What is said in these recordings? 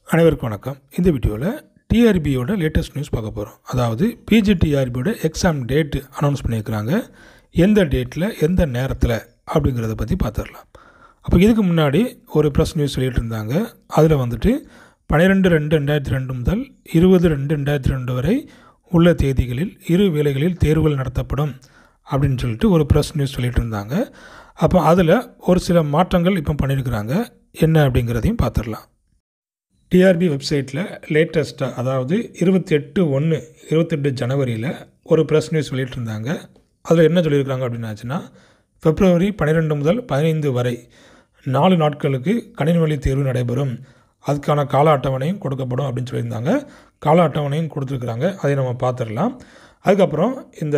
அனைவருக்கும் வணக்கம் இந்த வீடியோவில் டிஆர்பியோட லேட்டஸ்ட் நியூஸ் பார்க்க போகிறோம் அதாவது பிஜிடிஆர்பியோட எக்ஸாம் டேட் அனௌன்ஸ் பண்ணியிருக்கிறாங்க எந்த டேட்டில் எந்த நேரத்தில் அப்படிங்கிறத பற்றி பார்த்துடலாம் அப்போ இதுக்கு முன்னாடி ஒரு ப்ரெஸ் நியூஸ் சொல்லிட்டு இருந்தாங்க அதில் வந்துட்டு பன்னிரெண்டு ரெண்டு ரெண்டாயிரத்தி ரெண்டு முதல் இருபது ரெண்டு ரெண்டாயிரத்தி ரெண்டு வரை உள்ள தேதிகளில் இரு வேளைகளில் தேர்வுகள் நடத்தப்படும் அப்படின்னு சொல்லிட்டு ஒரு ப்ரெஸ் நியூஸ் சொல்லிட்டு இருந்தாங்க அப்போ அதில் ஒரு சில மாற்றங்கள் இப்போ பண்ணியிருக்கிறாங்க என்ன அப்படிங்கிறதையும் பார்த்துடலாம் டிஆர்பி வெப்சைட்டில் லேட்டஸ்ட்டாக அதாவது இருபத்தி எட்டு ஒன்று இருபத்தெட்டு ஜனவரியில் ஒரு ப்ரெஸ் நியூஸ் வெளியிட்டு இருந்தாங்க அதில் என்ன சொல்லியிருக்காங்க அப்படின்னாச்சுன்னா பிப்ரவரி பன்னிரெண்டு முதல் பதினைந்து வரை நாலு நாட்களுக்கு கணினி வழி தேர்வு நடைபெறும் அதுக்கான கால அட்டவணையும் கொடுக்கப்படும் அப்படின்னு சொல்லியிருந்தாங்க கால அட்டவணையும் கொடுத்துருக்குறாங்க அதை நம்ம பார்த்துடலாம் அதுக்கப்புறம் இந்த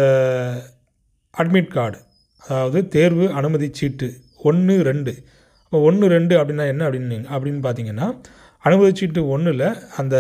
அட்மிட் கார்டு அதாவது தேர்வு அனுமதி சீட்டு ஒன்று ரெண்டு இப்போ ஒன்று ரெண்டு அப்படின்னா என்ன அப்படின்னு அப்படின்னு பார்த்தீங்கன்னா அனுமதி சீட்டு ஒன்றில் அந்த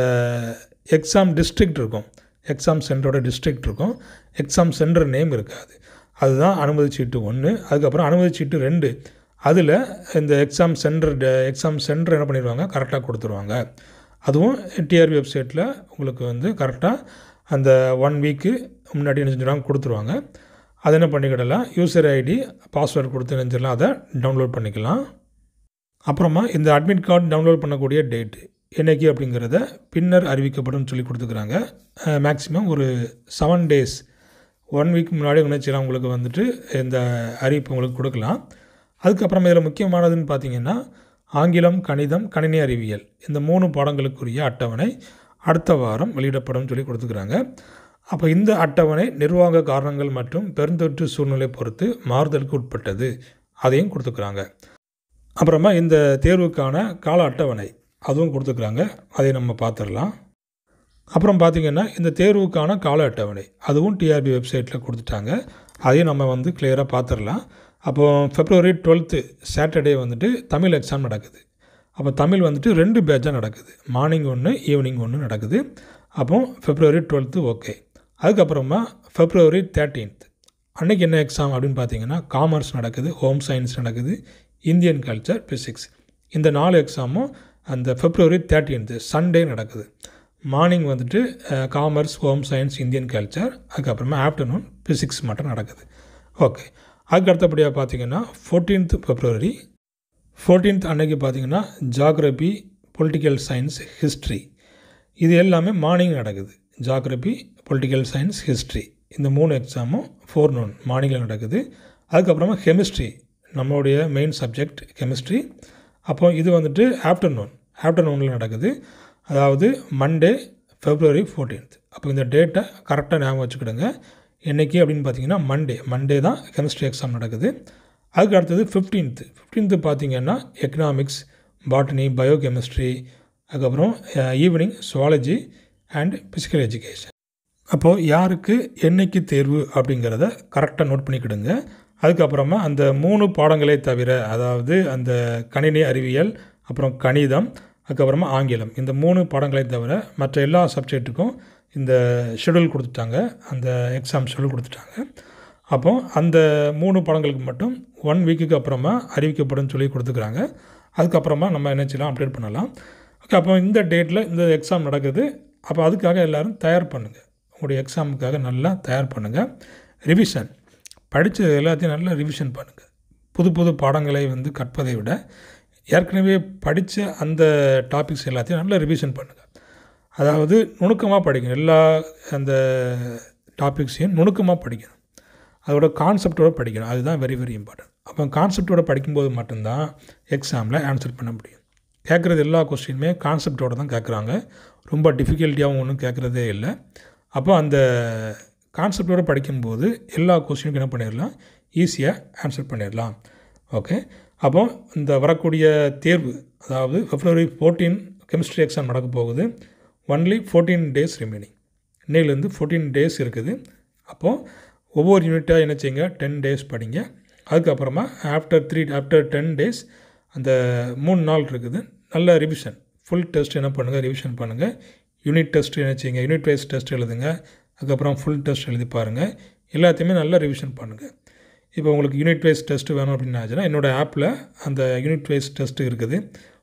எக்ஸாம் டிஸ்ட்ரிக்ட் இருக்கும் எக்ஸாம் சென்டரோட டிஸ்ட்ரிக்ட் இருக்கும் எக்ஸாம் சென்டர் நேம் இருக்காது அதுதான் அனுமதி சீட்டு ஒன்று அதுக்கப்புறம் அனுமதி சீட்டு ரெண்டு அதில் இந்த எக்ஸாம் சென்டர் எக்ஸாம் சென்டர் என்ன பண்ணிடுவாங்க கரெக்டாக கொடுத்துருவாங்க அதுவும் டிஆர்பி வெப்சைட்டில் உங்களுக்கு வந்து கரெக்டாக அந்த ஒன் வீக்கு முன்னாடி என்ன செஞ்சுருவாங்க கொடுத்துருவாங்க அதை என்ன பண்ணிக்கிடலாம் யூசர் ஐடி பாஸ்வேர்டு கொடுத்து நினைச்சிடலாம் அதை டவுன்லோட் பண்ணிக்கலாம் அப்புறமா இந்த அட்மிட் கார்டு டவுன்லோட் பண்ணக்கூடிய டேட்டு என்னைக்கு அப்படிங்கிறத பின்னர் அறிவிக்கப்படும் சொல்லி கொடுத்துக்கிறாங்க மேக்ஸிமம் ஒரு செவன் டேஸ் ஒன் வீக் முன்னாடி நினைச்சிடலாம் உங்களுக்கு வந்துட்டு இந்த அறிவிப்பு உங்களுக்கு கொடுக்கலாம் அதுக்கப்புறம் இதில் முக்கியமானதுன்னு பார்த்தீங்கன்னா ஆங்கிலம் கணிதம் கணினி அறிவியல் இந்த மூணு பாடங்களுக்குரிய அட்டவணை அடுத்த வாரம் வெளியிடப்படும் சொல்லி கொடுத்துக்கிறாங்க அப்போ இந்த அட்டவணை நிர்வாக காரணங்கள் மற்றும் பெருந்தொற்று சூழ்நிலை பொறுத்து மாறுதலுக்கு உட்பட்டது அதையும் கொடுத்துக்கிறாங்க அப்புறமா இந்த தேர்வுக்கான கால அட்டவணை அதுவும் கொடுத்துக்கிறாங்க அதை நம்ம பார்த்துடலாம் அப்புறம் பார்த்திங்கன்னா இந்த தேர்வுக்கான கால அட்டவணை அதுவும் டிஆர்பி வெப்சைட்டில் கொடுத்துட்டாங்க அதையும் நம்ம வந்து கிளியராக பார்த்துடலாம் அப்போது ஃபெப்ரவரி டுவெல்த்து சாட்டர்டே வந்துட்டு தமிழ் எக்ஸாம் நடக்குது அப்போ தமிழ் வந்துட்டு ரெண்டு பேட்சாக நடக்குது மார்னிங் ஒன்று ஈவினிங் ஒன்று நடக்குது அப்போ ஃபெப்ரவரி டுவெல்த்து ஓகே அதுக்கப்புறமா ஃபெப்ரவரி தேர்ட்டீன்த் அன்றைக்கி என்ன எக்ஸாம் அப்படின்னு பார்த்தீங்கன்னா காமர்ஸ் நடக்குது ஹோம் சயின்ஸ் நடக்குது இந்தியன் கல்ச்சர் ஃபிசிக்ஸ் இந்த நாலு எக்ஸாமும் அந்த ஃபெப்ரவரி தேர்ட்டீன்த்து சண்டே நடக்குது மார்னிங் வந்துட்டு commerce home science Indian culture அதுக்கப்புறமா ஆஃப்டர்நூன் ஃபிசிக்ஸ் மட்டும் நடக்குது ஓகே அதுக்கு அடுத்தபடியாக பார்த்தீங்கன்னா ஃபோர்டீன்த் ஃபெப்ரவரி ஃபோர்டீன்த் அன்னைக்கு பார்த்தீங்கன்னா ஜாகிரபி பொலிட்டிக்கல் சயின்ஸ் ஹிஸ்ட்ரி இது எல்லாமே மார்னிங் நடக்குது ஜாகிரபி பொலிட்டிக்கல் சயின்ஸ் ஹிஸ்ட்ரி இந்த மூணு எக்ஸாமும் ஃபோர் நோன் மார்னிங்கில் நடக்குது அதுக்கப்புறமா கெமிஸ்ட்ரி நம்மளுடைய மெயின் சப்ஜெக்ட் கெமிஸ்ட்ரி அப்போ இது வந்துட்டு ஆஃப்டர்நூன் ஆஃப்டர்நூனில் நடக்குது அதாவது மண்டே ஃபெப்ரவரி ஃபோர்டீன்த் அப்போ இந்த டேட்டை கரெக்டாக ஞாபகம் வச்சுக்கிடுங்க என்றைக்கு அப்படின்னு பார்த்தீங்கன்னா மண்டே மண்டே தான் கெமிஸ்ட்ரி எக்ஸாம் நடக்குது அதுக்கு அடுத்தது ஃபிஃப்டீன்த்து ஃபிஃப்டீன்த்து பார்த்தீங்கன்னா எக்கனாமிக்ஸ் பாட்டனி பயோகெமிஸ்ட்ரி அதுக்கப்புறம் evening zoology and physical education அப்போது யாருக்கு என்னைக்கு தேர்வு அப்படிங்கிறத கரெக்டாக நோட் பண்ணிக்கிடுங்க அதுக்கப்புறமா அந்த மூணு பாடங்களே தவிர அதாவது அந்த கணினி அறிவியல் அப்புறம் கணிதம் அதுக்கப்புறமா ஆங்கிலம் இந்த மூணு பாடங்களை தவிர மற்ற எல்லா சப்ஜெக்ட்டுக்கும் இந்த ஷெடியூல் கொடுத்துட்டாங்க அந்த எக்ஸாம் ஷெடியூல் கொடுத்துட்டாங்க அப்போ அந்த மூணு பாடங்களுக்கு மட்டும் ஒன் வீக்குக்கு அப்புறமா அறிவிக்கப்படும் சொல்லி கொடுத்துக்கிறாங்க அதுக்கப்புறமா நம்ம என்ன செய்யலாம் அப்டேட் பண்ணலாம் ஓகே அப்போ இந்த டேட்டில் இந்த எக்ஸாம் நடக்குது அப்போ அதுக்காக எல்லோரும் தயார் பண்ணுங்கள் உங்களுடைய எக்ஸாமுக்காக நல்லா தயார் பண்ணுங்கள் ரிவிஷன் படித்தது எல்லாத்தையும் நல்லா ரிவிஷன் பண்ணுங்கள் புது புது பாடங்களை வந்து கற்பதை விட ஏற்கனவே படித்த அந்த டாபிக்ஸ் எல்லாத்தையும் நல்லா ரிவிஷன் பண்ணுங்கள் அதாவது நுணுக்கமாக படிக்கணும் எல்லா அந்த டாபிக்ஸையும் நுணுக்கமாக படிக்கணும் அதோட கான்செப்டோடு படிக்கணும் அதுதான் வெரி வெரி இம்பார்ட்டன்ட் அப்போ கான்செப்டோடு படிக்கும்போது மட்டும்தான் எக்ஸாமில் ஆன்சர் பண்ண முடியும் கேட்குறது எல்லா கொஸ்டினுமே கான்செப்டோடு தான் கேட்குறாங்க ரொம்ப டிஃபிகல்ட்டியாகவும் ஒன்றும் கேட்குறதே இல்லை அப்போ அந்த கான்செப்டோடு படிக்கும்போது எல்லா கொஸ்டினுக்கும் என்ன பண்ணிடலாம் ஈஸியாக ஆன்சர் பண்ணிடலாம் ஓகே அப்போ இந்த வரக்கூடிய தேர்வு அதாவது ஃபெப்ரவரி ஃபோர்டீன் கெமிஸ்ட்ரி எக்ஸாம் நடக்க போகுது ஒன்லி ஃபோர்டீன் டேஸ் ரிமைனிங் இன்னையிலேருந்து ஃபோர்டீன் டேஸ் இருக்குது அப்போது ஒவ்வொரு யூனிட்டாக என்ன செய்யுங்க டென் டேஸ் படிங்க அதுக்கப்புறமா after three after ten days அந்த மூணு நாள் இருக்குது நல்ல ரிவிஷன் ஃபுல் டெஸ்ட் என்ன பண்ணுங்கள் ரிவிஷன் பண்ணுங்கள் யூனிட் டெஸ்ட் என்ன செய்யுங்க யூனிட் வைஸ் டெஸ்ட் எழுதுங்க அதுக்கப்புறம் ஃபுல் டெஸ்ட் எழுதி பாருங்கள் எல்லாத்தையுமே நல்லா ரிவிஷன் பண்ணுங்கள் இப்போ உங்களுக்கு யூனிட் வைஸ் டெஸ்ட்டு வேணும் அப்படின்னு ஆச்சுன்னா என்னோடய ஆப்பில் அந்த யூனிட் வைஸ் டெஸ்ட்டு இருக்குது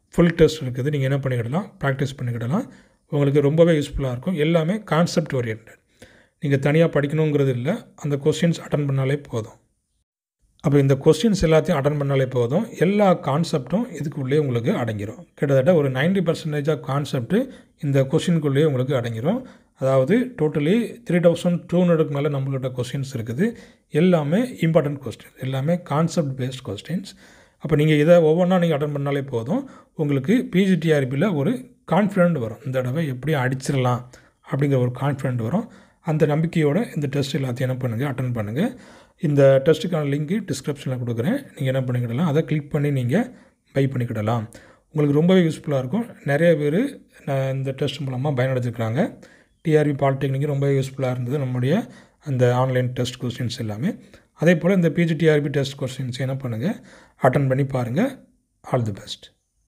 ஃபுல் டெஸ்ட் இருக்குது நீங்கள் என்ன பண்ணிக்கிடலாம் ப்ராக்டிஸ் பண்ணிக்கிடலாம் உங்களுக்கு ரொம்பவே யூஸ்ஃபுல்லாக இருக்கும் எல்லாமே கான்செப்ட் ஓரியன்ட் நீங்கள் தனியாக படிக்கணுங்கிறது இல்லை அந்த கொஸ்டின்ஸ் அட்டன் பண்ணாலே போதும் அப்போ இந்த கொஸ்டின்ஸ் எல்லாத்தையும் அட்டன் பண்ணாலே போதும் எல்லா கான்செப்டும் இதுக்குள்ளேயே உங்களுக்கு அடங்கிடும் கிட்டத்தட்ட ஒரு நைன்டி பர்சன்டேஜ் ஆஃப் கான்செப்ட்டு இந்த கொஸ்டினுக்குள்ளேயே உங்களுக்கு அடங்கிடும் அதாவது டோட்டலி த்ரீ தௌசண்ட் டூ ஹண்ட்ரடுக்கு மேலே நம்மள்கிட்ட கொஸ்டின்ஸ் இருக்குது எல்லாமே இம்பார்ட்டன்ட் கொஸ்டின்ஸ் எல்லாமே கான்செப்ட் பேஸ்ட் கொஸ்டின்ஸ் அப்போ நீங்கள் இதை ஒவ்வொன்றா நீங்கள் அட்டன் பண்ணாலே போதும் உங்களுக்கு பிஜிடிஆர்பியில் ஒரு கான்ஃபிடென்ட் வரும் இந்த தடவை எப்படி அடிச்சிடலாம் அப்படிங்கிற ஒரு கான்ஃபிடென்ட் வரும் அந்த நம்பிக்கையோடு இந்த டெஸ்ட் எல்லாத்தையும் என்ன பண்ணுங்கள் அட்டன் பண்ணுங்கள் இந்த டெஸ்ட்டுக்கான லிங்க்கு டிஸ்கிரிப்ஷனில் கொடுக்குறேன் நீங்கள் என்ன பண்ணிக்கிடலாம் அதை கிளிக் பண்ணி நீங்கள் பை பண்ணிக்கிடலாம் உங்களுக்கு ரொம்பவே யூஸ்ஃபுல்லாக இருக்கும் நிறைய பேர் இந்த டெஸ்ட் மூலமாக பயனடைஞ்சிருக்கிறாங்க டிஆர்பி பாலிடெக்னிக் ரொம்ப யூஸ்ஃபுல்லாக இருந்தது நம்முடைய அந்த ஆன்லைன் டெஸ்ட் கொஸ்டின்ஸ் எல்லாமே அதே போல் இந்த பிஜிடிஆர்பி டெஸ்ட் கொஸ்டின்ஸ் என்ன பண்ணுங்கள் அட்டன் பண்ணி பாருங்கள் ஆல் தி பெஸ்ட்